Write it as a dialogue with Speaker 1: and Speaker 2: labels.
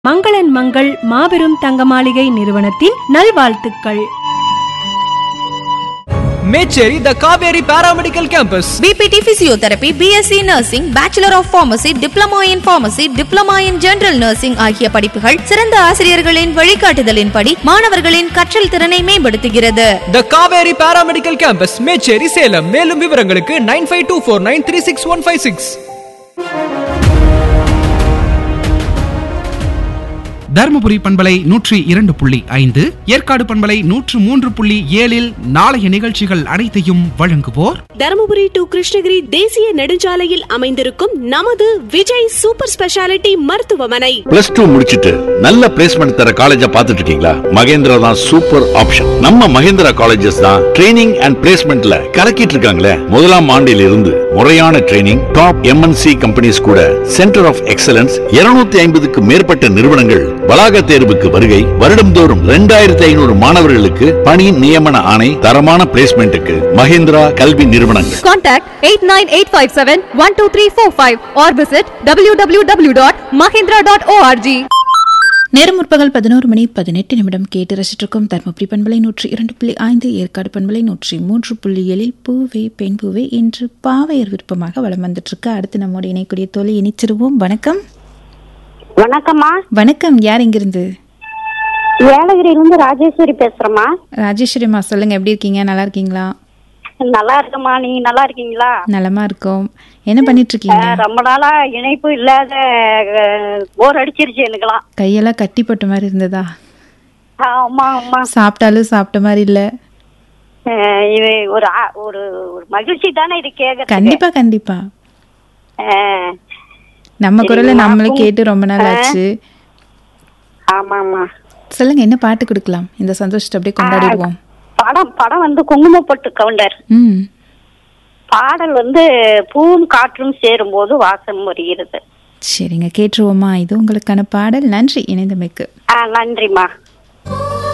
Speaker 1: மங்களன் மங்கள் மாபெரும் தங்க மாளிகை நிறுவனத்தின் நல்வாழ்த்துக்கள்
Speaker 2: Mecheri the Kaveri paramedical campus
Speaker 3: BPT Physiotherapy, BSc Nursing, Bachelor of Pharmacy, Diploma in Pharmacy, Diploma in General Nursing ஆகிய படிப்புகள் சிறந்த ஆசிரியர்களின் வழிகாட்டுதலின்படி மாணவர்களின் கற்றல் திறனை மேம்படுத்துகிறது
Speaker 2: the Kaveri paramedical campus Mecheri Salem மேலும் விவரங்களுக்கு nine five two four nine three six one five six
Speaker 4: Dharmapuri பண்பலை நூற்றி இரண்டு புள்ளி ஐந்து ஏற்காடு பண்பலை நூற்று மூன்று புள்ளி ஏழில் நாளைய நிகழ்ச்சிகள் அனைத்தையும் வழங்குவோர்
Speaker 5: தருமபுரி டு கிருஷ்ணகிரி தேசிய நெடுஞ்சாலையில் அமைந்திருக்கும் நமது விஜய் சூப்பர் ஸ்பெஷாலிட்டி மருத்துவமனை
Speaker 6: பிளஸ் டூ முடிச்சிட்டு நல்ல பிளேஸ்மெண்ட் தர காலேஜ பாத்துட்டு இருக்கீங்களா மகேந்திரா தான் சூப்பர் ஆப்ஷன் நம்ம மகேந்திரா காலேஜஸ் தான் ட்ரைனிங் அண்ட் பிளேஸ்மெண்ட்ல கலக்கிட்டு இருக்காங்களே முதலாம் ஆண்டில் இருந்து முறையான ட்ரைனிங் டாப் எம்என்சி கம்பெனிஸ் கூட சென்டர் ஆஃப் எக்ஸலன்ஸ் 250 ஐம்பதுக்கு மேற்பட்ட நிறுவனங்கள் வளாக தேர்வுக்கு வருகை வருடம்தோறும் ரெண்டாயிரத்தி ஐநூறு மாணவர்களுக்கு பணி நியமன ஆணை தரமான பிளேஸ்மெண்ட்டுக்கு மகேந்திரா கல்வி நிறுவனங்கள்
Speaker 7: Contact 89857-12345 or visit www.mahindra.org.
Speaker 8: நேரம் முற்பகல் பதினோரு மணி பதினெட்டு நிமிடம் கேட்டு ரசித்திருக்கும் தர்மபுரி பண்பலை நூற்றி இரண்டு புள்ளி ஐந்து ஏற்காடு பண்பலை நூற்றி மூன்று புள்ளி ஏழில் பூவே பெண் பூவே இன்று பாவையர் விருப்பமாக வலம் வந்துட்டு இருக்கு அடுத்து நம்மோட இணைக்கூடிய தொலை இணைச்சிருவோம் வணக்கம்
Speaker 9: வணக்கம்மா
Speaker 8: வணக்கம் யார் இங்கிருந்து
Speaker 9: ஏலகிரியிலிருந்து ராஜேஸ்வரி பேசுறேம்மா
Speaker 8: ராஜேஸ்வரிமா சொல்லுங்க எப்படி இருக்கீங்க நல்லா இருக்கீங்களா
Speaker 9: நல்லா இருக்கம்மா நீங்க நல்லா இருக்கீங்களா
Speaker 8: நலமா இருக்கோம் என்ன பண்ணிட்டு இருக்கீங்க
Speaker 9: அஹ், ரொம்ப நாளா இணைப்பு இல்லாத போர் அடிச்சிருச்சு எனக்குலாம்
Speaker 8: கையெல்லாம் கட்டிப்பட்ட மாதிரி இருந்ததா
Speaker 9: ஆமா ஆமா
Speaker 8: சாப்பிட்டாலும் சாப்பிட்ட மாதிரி இல்ல
Speaker 9: அஹ், இது ஒரு ஆ- ஒரு ஒரு மகிழ்ச்சி தானே இது கேக்குறது
Speaker 8: கண்டிப்பா கண்டிப்பா நம்ம குரலை
Speaker 9: சரிம்மா,
Speaker 8: நம்மளும்
Speaker 9: உங்க-
Speaker 8: கேட்டு ரொம்ப நாள் ஆச்சு
Speaker 9: ஆமா ஆமா
Speaker 8: சொல்லுங்க என்ன பாட்டு கொடுக்கலாம் இந்த சந்தோஷத்தை அப்படியே கொண்டாடிடுவோம்
Speaker 9: படம் படம் வந்து குங்குமப்பட்டு கவுண்டர்
Speaker 8: ம்
Speaker 9: பாடல் வந்து பூவும் காற்றும் சேரும் போது வாசம் வருகிறது
Speaker 8: சரிங்க கேட்டுருவோமா இது உங்களுக்கான பாடல் நன்றி இணைந்தமைக்கு
Speaker 9: ஆஹ் நன்றிம்மா